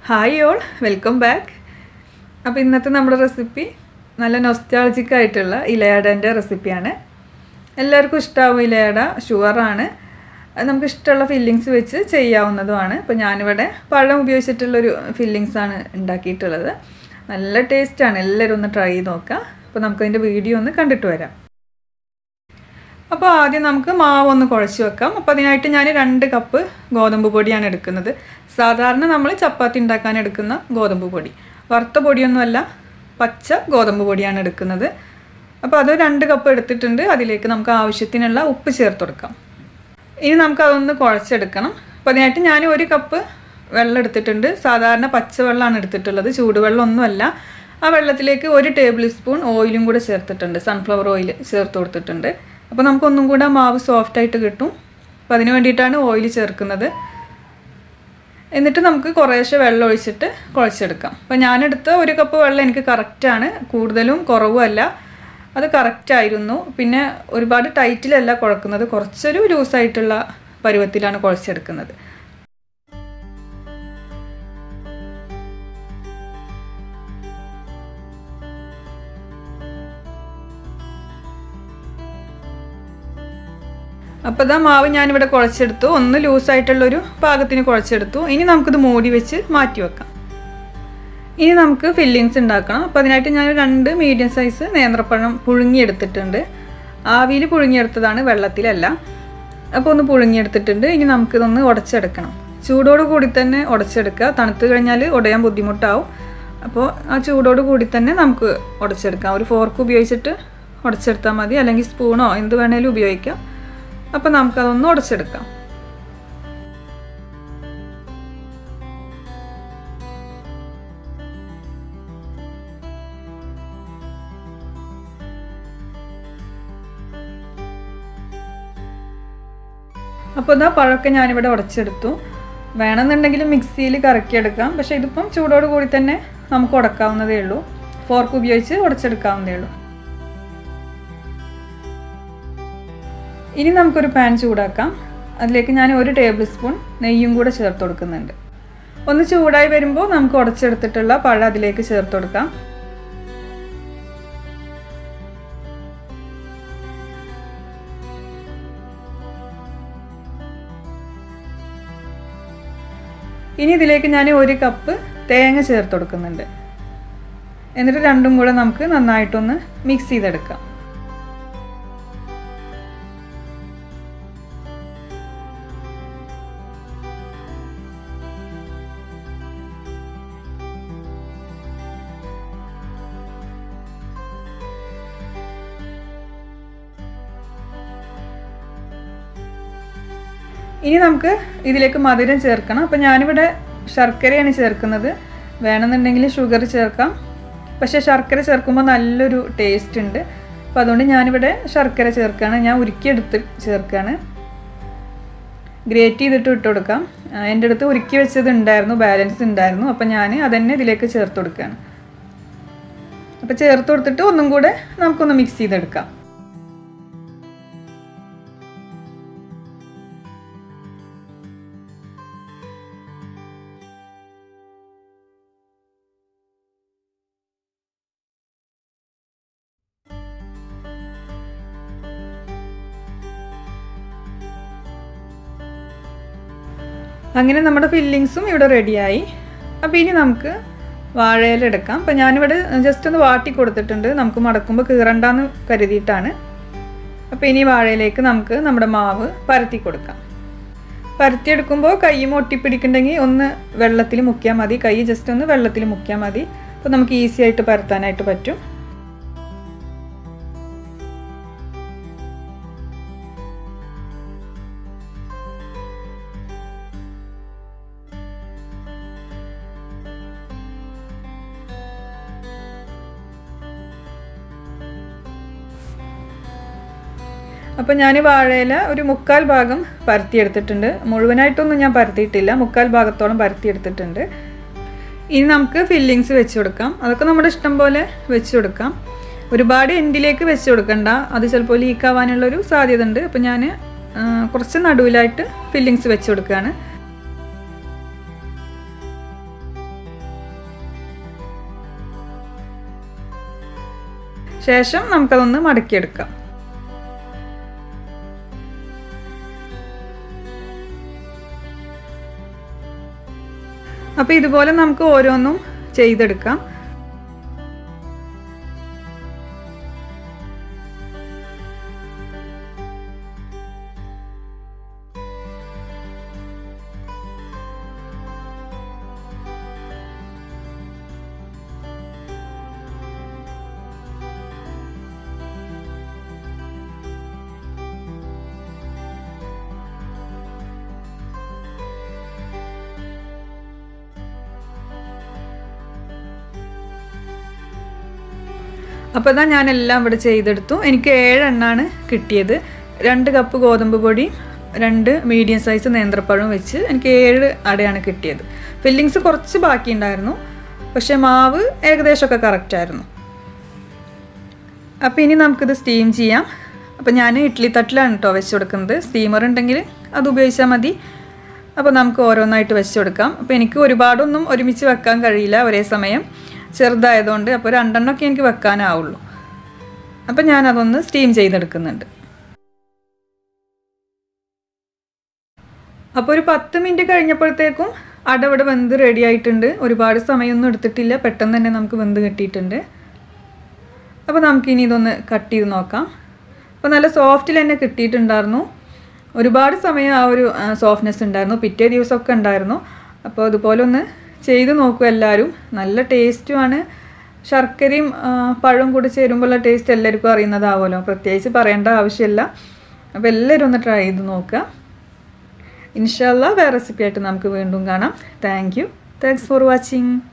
hi all welcome back അപ്പോൾ ഇന്നത്തെ നമ്മുടെ റെസിപ്പി നല്ല നൊസ്റ്റാളജിക് ആയിട്ടുള്ള ഇലയടൻ്റെ റെസിപ്പിയാണ് എല്ലാവർക്കും ഇഷ്ടമാവും ഇലയട ഷുഗറാണ് അത് നമുക്ക് ഇഷ്ടമുള്ള ഫില്ലിങ്സ് വെച്ച് ചെയ്യാവുന്നതുമാണ് ഇപ്പോൾ ഞാനിവിടെ പഴം ഉപയോഗിച്ചിട്ടുള്ളൊരു ഫില്ലിങ്സ് ആണ് ഉണ്ടാക്കിയിട്ടുള്ളത് നല്ല ടേസ്റ്റാണ് എല്ലാവരും ഒന്ന് ട്രൈ ചെയ്ത് നോക്കുക അപ്പോൾ നമുക്കതിൻ്റെ വീഡിയോ ഒന്ന് കണ്ടിട്ട് വരാം അപ്പോൾ ആദ്യം നമുക്ക് മാവ് ഒന്ന് കുഴച്ച് വെക്കാം അപ്പോൾ അതിനായിട്ട് ഞാൻ രണ്ട് കപ്പ് ഗോതമ്പ് പൊടിയാണ് എടുക്കുന്നത് സാധാരണ നമ്മൾ ചപ്പാത്തി ഉണ്ടാക്കാൻ എടുക്കുന്ന ഗോതമ്പ് പൊടി വറുത്ത പൊടിയൊന്നുമല്ല പച്ച ഗോതമ്പ് പൊടിയാണ് എടുക്കുന്നത് അപ്പോൾ അത് രണ്ട് കപ്പ് എടുത്തിട്ടുണ്ട് അതിലേക്ക് നമുക്ക് ആവശ്യത്തിനുള്ള ഉപ്പ് ചേർത്ത് കൊടുക്കാം ഇനി നമുക്ക് അതൊന്ന് കുഴച്ചെടുക്കണം അപ്പോൾ അതിനായിട്ട് ഞാൻ ഒരു കപ്പ് വെള്ളം എടുത്തിട്ടുണ്ട് സാധാരണ പച്ചവെള്ളമാണ് എടുത്തിട്ടുള്ളത് ചൂടുവെള്ളം ഒന്നുമല്ല ആ വെള്ളത്തിലേക്ക് ഒരു ടേബിൾ സ്പൂൺ ഓയിലും കൂടെ ചേർത്തിട്ടുണ്ട് സൺഫ്ലവർ ഓയിൽ ചേർത്ത് കൊടുത്തിട്ടുണ്ട് അപ്പോൾ നമുക്കൊന്നും കൂടെ മാവ് സോഫ്റ്റായിട്ട് കിട്ടും അപ്പോൾ അതിന് വേണ്ടിയിട്ടാണ് ഓയിൽ ചേർക്കുന്നത് എന്നിട്ട് നമുക്ക് കുറേശ്ശെ വെള്ളം ഒഴിച്ചിട്ട് കുഴച്ചെടുക്കാം അപ്പോൾ ഞാനെടുത്ത ഒരു കപ്പ് വെള്ളം എനിക്ക് കറക്റ്റാണ് കൂടുതലും കുറവും അല്ല അത് കറക്റ്റായിരുന്നു പിന്നെ ഒരുപാട് ടൈറ്റിലല്ല കുഴക്കുന്നത് കുറച്ചൊരു ലൂസായിട്ടുള്ള പരുവത്തിലാണ് കുഴച്ചെടുക്കുന്നത് അപ്പോൾ ഇതാ മാവ് ഞാനിവിടെ കുഴച്ചെടുത്തു ഒന്ന് ലൂസായിട്ടുള്ളൊരു പാകത്തിന് കുഴച്ചെടുത്തു ഇനി നമുക്കിത് മൂടി വെച്ച് മാറ്റി വെക്കാം ഇനി നമുക്ക് ഫില്ലിങ്സ് ഉണ്ടാക്കണം അപ്പോൾ അതിനായിട്ട് ഞാൻ രണ്ട് മീഡിയം സൈസ് നേന്ത്രപ്പഴം പുഴുങ്ങിയെടുത്തിട്ടുണ്ട് ആവിയിൽ പുഴുങ്ങിയെടുത്തതാണ് വെള്ളത്തിലല്ല അപ്പോൾ ഒന്ന് പുഴുങ്ങിയെടുത്തിട്ടുണ്ട് ഇനി നമുക്കിതൊന്ന് ഉടച്ചെടുക്കണം ചൂടോട് കൂടി തന്നെ ഉടച്ചെടുക്കുക തണുത്ത് കഴിഞ്ഞാൽ ഉടയാൻ ബുദ്ധിമുട്ടാവും അപ്പോൾ ആ ചൂടോട് കൂടി തന്നെ നമുക്ക് ഉടച്ചെടുക്കാം ഒരു ഫോർക്ക് ഉപയോഗിച്ചിട്ട് ഉടച്ചെടുത്താൽ മതി അല്ലെങ്കിൽ സ്പൂണോ എന്ത് വേണേലും ഉപയോഗിക്കാം അപ്പോൾ നമുക്കതൊന്ന് ഉടച്ചെടുക്കാം അപ്പോൾ ഇതാ പഴമൊക്കെ ഞാനിവിടെ ഉടച്ചെടുത്തു വേണമെന്നുണ്ടെങ്കിൽ മിക്സിയിൽ കറക്കിയെടുക്കാം പക്ഷേ ഇതിപ്പം ചൂടോട് കൂടി തന്നെ നമുക്ക് ഉടക്കാവുന്നതേ ഉള്ളൂ ഫോർക്ക് ഉപയോഗിച്ച് ഉടച്ചെടുക്കാവുന്നതേ ഉള്ളൂ ഇനി നമുക്കൊരു പാൻ ചൂടാക്കാം അതിലേക്ക് ഞാൻ ഒരു ടേബിൾ സ്പൂൺ നെയ്യും കൂടെ ചേർത്ത് കൊടുക്കുന്നുണ്ട് ഒന്ന് ചൂടായി വരുമ്പോൾ നമുക്ക് ഉടച്ചെടുത്തിട്ടുള്ള പഴം അതിലേക്ക് ചേർത്ത് കൊടുക്കാം ഇനി ഇതിലേക്ക് ഞാൻ ഒരു കപ്പ് തേങ്ങ ചേർത്ത് കൊടുക്കുന്നുണ്ട് എന്നിട്ട് രണ്ടും കൂടെ നമുക്ക് നന്നായിട്ടൊന്ന് മിക്സ് ചെയ്തെടുക്കാം ഇനി നമുക്ക് ഇതിലേക്ക് മധുരം ചേർക്കണം അപ്പോൾ ഞാനിവിടെ ശർക്കരയാണ് ചേർക്കുന്നത് വേണമെന്നുണ്ടെങ്കിൽ ഷുഗർ ചേർക്കാം പക്ഷേ ശർക്കര ചേർക്കുമ്പോൾ നല്ലൊരു ടേസ്റ്റ് ഉണ്ട് അപ്പോൾ അതുകൊണ്ട് ഞാനിവിടെ ശർക്കര ചേർക്കുകയാണ് ഞാൻ ഉരുക്കിയെടുത്ത് ചേർക്കുകയാണ് ഗ്രേറ്റ് ചെയ്തിട്ട് ഇട്ട് കൊടുക്കാം എൻ്റെ അടുത്ത് ഉരുക്കി വെച്ചത് ഉണ്ടായിരുന്നു ബാലൻസ് ഉണ്ടായിരുന്നു അപ്പോൾ ഞാൻ അതന്നെ ഇതിലേക്ക് ചേർത്ത് കൊടുക്കുകയാണ് അപ്പോൾ ചേർത്ത് കൊടുത്തിട്ട് ഒന്നും കൂടെ നമുക്കൊന്ന് മിക്സ് ചെയ്തെടുക്കാം അങ്ങനെ നമ്മുടെ ഫില്ലിങ്സും ഇവിടെ റെഡിയായി അപ്പോൾ ഇനി നമുക്ക് വാഴയില എടുക്കാം അപ്പോൾ ഞാനിവിടെ ജസ്റ്റ് ഒന്ന് വാട്ടി കൊടുത്തിട്ടുണ്ട് നമുക്ക് മടക്കുമ്പോൾ കീറണ്ടെന്ന് കരുതിയിട്ടാണ് അപ്പോൾ ഇനി വാഴയിലേക്ക് നമുക്ക് നമ്മുടെ മാവ് പരത്തി കൊടുക്കാം പരത്തിയെടുക്കുമ്പോൾ കൈ ഒട്ടിപ്പിടിക്കുന്നുണ്ടെങ്കിൽ ഒന്ന് വെള്ളത്തിൽ മുക്കിയാൽ മതി കൈ ജസ്റ്റ് ഒന്ന് വെള്ളത്തിൽ മുക്കിയാൽ മതി അപ്പോൾ നമുക്ക് ഈസി ആയിട്ട് പരത്താനായിട്ട് പറ്റും അപ്പോൾ ഞാൻ വാഴയില ഒരു മുക്കാൽ ഭാഗം പരത്തിയെടുത്തിട്ടുണ്ട് മുഴുവനായിട്ടൊന്നും ഞാൻ പരത്തിയിട്ടില്ല മുക്കാൽ ഭാഗത്തോളം പരത്തിയെടുത്തിട്ടുണ്ട് ഇനി നമുക്ക് ഫില്ലിങ്സ് വെച്ച് കൊടുക്കാം അതൊക്കെ നമ്മുടെ ഇഷ്ടം പോലെ വെച്ച് കൊടുക്കാം ഒരുപാട് എൻഡിലേക്ക് വെച്ച് കൊടുക്കണ്ട അത് ചിലപ്പോൾ ലീക്ക് ആവാനുള്ളൊരു സാധ്യത ഉണ്ട് അപ്പോൾ ഞാൻ കുറച്ച് നടുവിലായിട്ട് ഫില്ലിങ്സ് വെച്ച് കൊടുക്കുകയാണ് ശേഷം നമുക്കതൊന്ന് മടക്കിയെടുക്കാം അപ്പോൾ ഇതുപോലെ നമുക്ക് ഓരോന്നും ചെയ്തെടുക്കാം അപ്പോൾ ഇതാ ഞാനെല്ലാം ഇവിടെ ചെയ്തെടുത്തു എനിക്ക് ഏഴെണ്ണാണ് കിട്ടിയത് രണ്ട് കപ്പ് ഗോതമ്പ് പൊടി രണ്ട് മീഡിയം സൈസ് നേന്ത്രപ്പഴം വെച്ച് എനിക്ക് ഏഴ് അടയാണ് കിട്ടിയത് ഫില്ലിങ്സ് കുറച്ച് ബാക്കിയുണ്ടായിരുന്നു പക്ഷേ മാവ് ഏകദേശമൊക്കെ കറക്റ്റായിരുന്നു അപ്പോൾ ഇനി നമുക്കിത് സ്റ്റീം ചെയ്യാം അപ്പോൾ ഞാൻ ഇഡ്ഡലി തട്ടിലാണ് കേട്ടോ വെച്ച് കൊടുക്കുന്നത് സ്റ്റീമർ ഉണ്ടെങ്കിൽ അത് ഉപയോഗിച്ചാൽ മതി അപ്പോൾ നമുക്ക് ഓരോന്നായിട്ട് വെച്ച് കൊടുക്കാം അപ്പോൾ എനിക്ക് ഒരുപാടൊന്നും ഒരുമിച്ച് വെക്കാൻ കഴിയില്ല ഒരേ സമയം ചെറുതായതുകൊണ്ട് അപ്പോൾ രണ്ടെണ്ണമൊക്കെ എനിക്ക് വെക്കാനാവുള്ളൂ അപ്പോൾ ഞാനതൊന്ന് സ്റ്റീം ചെയ്തെടുക്കുന്നുണ്ട് അപ്പോൾ ഒരു പത്ത് മിനിറ്റ് കഴിഞ്ഞപ്പോഴത്തേക്കും അടവിടെ വെന്ത് റെഡി ആയിട്ടുണ്ട് ഒരുപാട് സമയമൊന്നും എടുത്തിട്ടില്ല പെട്ടെന്ന് തന്നെ നമുക്ക് വെന്ത് കിട്ടിയിട്ടുണ്ട് അപ്പോൾ നമുക്കിനി ഇതൊന്ന് കട്ട് ചെയ്ത് നോക്കാം അപ്പോൾ നല്ല സോഫ്റ്റിൽ തന്നെ കിട്ടിയിട്ടുണ്ടായിരുന്നു ഒരുപാട് സമയം ആ ഒരു സോഫ്റ്റ്നെസ് ഉണ്ടായിരുന്നു പിറ്റേ ദിവസമൊക്കെ ഉണ്ടായിരുന്നു അപ്പോൾ അതുപോലെ ഒന്ന് ചെയ്ത് നോക്കൂ എല്ലാവരും നല്ല ടേസ്റ്റുമാണ് ശർക്കരയും പഴവും കൂടി ചേരുമ്പോഴുള്ള ടേസ്റ്റ് എല്ലാവർക്കും അറിയുന്നതാവുമല്ലോ പ്രത്യേകിച്ച് പറയേണ്ട ആവശ്യമില്ല അപ്പോൾ എല്ലാവരും ഒന്ന് ട്രൈ ചെയ്ത് നോക്കുക ഇൻഷാല്ല വേറെ റെസിപ്പി ആയിട്ട് നമുക്ക് വീണ്ടും കാണാം thank you thanks for watching